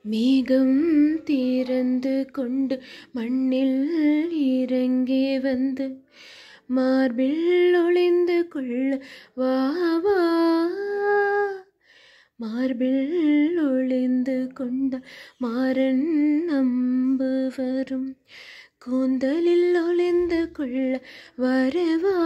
மேகம் திறந்து கொண்டு மண்ணில் இறங்கி வந்து மார்பில் ஒளிந்து கொள்ள வா வா மார்பில் ஒளிந்து கொண்ட மாறன் அம்பு வரும் கூந்தலில் ஒளிந்து கொள்ள வரவா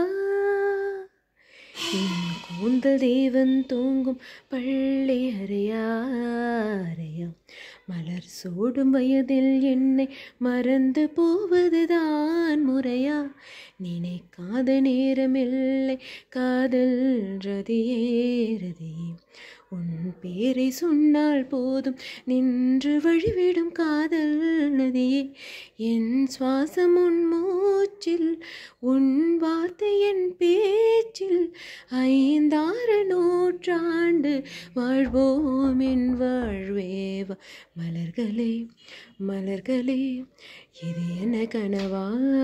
என் கூந்தல் தேவன் தூங்கும் பள்ளி அறையாரையா மலர் சூடும் வயதில் என்னை மறந்து போவதுதான் முறையா நினைக்காத நேரமில்லை காதல் ரதியே ரதியே உன் பேரை சொன்னால் போதும் நின்று வழிவிடும் காதல் நதியே என் சுவாசம் உன் மூச்சில் உன் வார்த்தை என் பேச்சில் ஐந்தாறு நூற்றாண்டு வாழ்வோம் என் வாழ்வேவ மலர்களே மலர்களே இது என்ன கனவா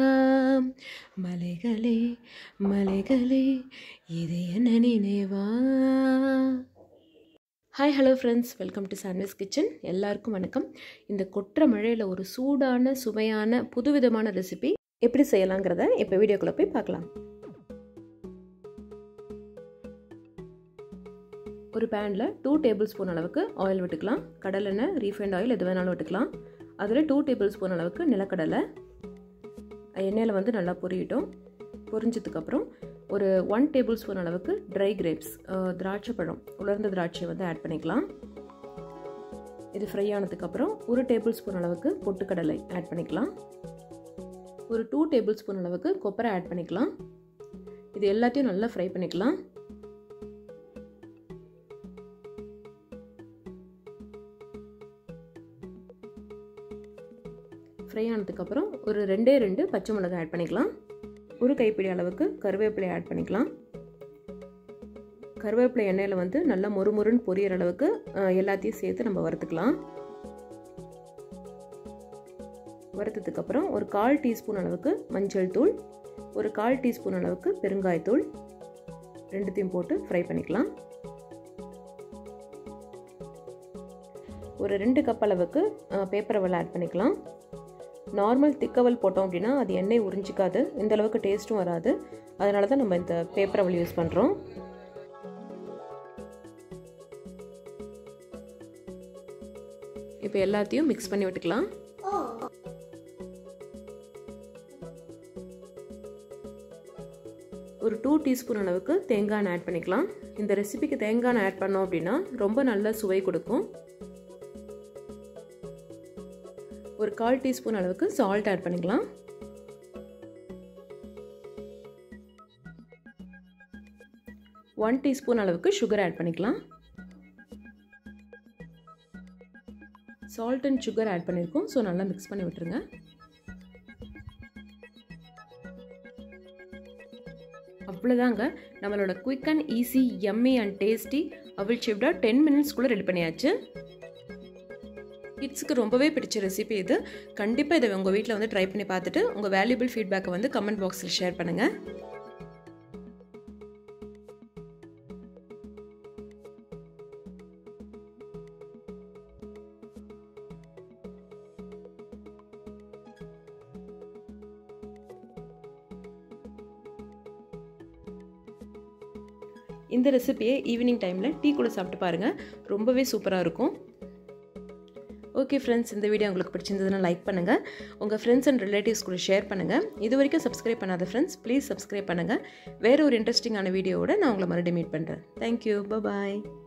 மலைகளே மலைகளே இது என்ன நினைவா hi hello friends welcome to sandwich kitchen எல்லாருக்கும் வணக்கம் இந்த கொற்ற மழையில் ஒரு சூடான சுவையான புதுவிதமான ரெசிபி எப்படி செய்யலாங்கிறத இப்போ வீடியோக்குள்ளே போய் பார்க்கலாம் ஒரு பேனில் டூ டேபிள் ஸ்பூன் அளவுக்கு ஆயில் விட்டுக்கலாம் கடலெண்ணெய் ரீஃபைண்ட் ஆயில் எது வேணாலும் விட்டுக்கலாம் அதில் டூ டேபிள் ஸ்பூன் அளவுக்கு நிலக்கடலை எண்ணெயில் வந்து நல்லா பொரியட்டும் பொரிஞ்சதுக்கப்புறம் ஒரு ஒன் டேபிள் ஸ்பூன் அளவுக்கு ட்ரை கிரேப்ஸ் திராட்சை பழம் உலர்ந்த திராட்சை வந்து ஆட் பண்ணிக்கலாம் இது ஃப்ரை ஆனதுக்கப்புறம் ஒரு டேபிள் ஸ்பூன் அளவுக்கு பொட்டுக்கடலை ஆட் பண்ணிக்கலாம் ஒரு டூ டேபிள் ஸ்பூன் அளவுக்கு கொப்பரை ஆட் பண்ணிக்கலாம் இது எல்லாத்தையும் நல்லா ஃப்ரை பண்ணிக்கலாம் ஃப்ரை ஆனதுக்கப்புறம் ஒரு ரெண்டே ரெண்டு பச்சை மிளகாய் ஆட் பண்ணிக்கலாம் ஒரு கைப்பிடி அளவுக்கு கருவேப்பிலை ஆட் பண்ணிக்கலாம் கருவேப்பிலை எண்ணெயில் வந்து நல்லா மொறுமொறுன்னு பொரியற அளவுக்கு எல்லாத்தையும் சேர்த்து நம்ம வறுத்துக்கலாம் வறுத்ததுக்கப்புறம் ஒரு கால் டீஸ்பூன் அளவுக்கு மஞ்சள் தூள் ஒரு கால் டீஸ்பூன் அளவுக்கு பெருங்காயத்தூள் ரெண்டுத்தையும் போட்டு ஃப்ரை பண்ணிக்கலாம் ஒரு ரெண்டு கப் அளவுக்கு பேப்பர் அவல் ஆட் பண்ணிக்கலாம் நார்மல் திக்கவல் போட்டோம் அப்படின்னா அது எண்ணெய் உறிஞ்சிக்காது இந்த அளவுக்கு டேஸ்ட்டும் வராது அதனால தான் நம்ம இந்த பேப்பர் அவல் யூஸ் பண்ணுறோம் இப்போ எல்லாத்தையும் மிக்ஸ் பண்ணி விட்டுக்கலாம் ஒரு டூ டீஸ்பூன் அளவுக்கு தேங்காய் எண்ணெய் ஆட் பண்ணிக்கலாம் இந்த ரெசிபிக்கு தேங்காய் எண்ணெய் ஆட் பண்ணோம் அப்படின்னா ரொம்ப நல்ல சுவை கொடுக்கும் ஒரு கால் டீஸ்பூன் அளவுக்கு சால்ட் ஆட் பண்ணிக்கலாம் ஒன் டீஸ்பூன் அளவுக்கு சுகர் ஆட் பண்ணிக்கலாம் சால்ட் அண்ட் சுகர் ஆட் பண்ணியிருக்கோம் ஸோ நல்லா மிக்ஸ் பண்ணி விட்டுருங்க அவ்வளோதாங்க நம்மளோட quick and easy yummy and tasty அவில் சிப்டா டென் மினிட்ஸ்க்குள்ளே ரெடி பண்ணியாச்சு கிட்ஸுக்கு ரொம்பவே பிடிச்ச ரெசிபி இது கண்டிப்பாக இதை உங்கள் வீட்டில் வந்து ட்ரை பண்ணி பார்த்துட்டு உங்கள் வேல்யூபிள் ஃபீட்பேக்கை வந்து கமெண்ட் பாக்ஸில் ஷேர் பண்ணுங்கள் இந்த ரெசிபியை ஈவினிங் டைமில் டீ கூட சாப்பிட்டு பாருங்கள் ரொம்பவே சூப்பராக இருக்கும் ஓகே ஃப்ரெண்ட்ஸ் இந்த வீடியோ உங்களுக்கு பிடிச்சிருந்ததுன்னா லைக் பண்ணுங்கள் உங்கள் ஃப்ரெண்ட்ஸ் அண்ட் ரிலேட்டிவ்ஸ் கூட ஷேர் பண்ணுங்கள் இது வரைக்கும் சப்ஸ்கிரைப் பண்ணாத ஃப்ரெண்ட்ஸ் ப்ளீஸ் சப்ஸ்கிரைப் பண்ணுங்கள் வேறு ஒரு இன்ட்ரெஸ்டிங்கான வீடியோவோட நான் உங்களை மறுபடியும் மீட் பண்ணுறேன் தேங்க்யூ பாய்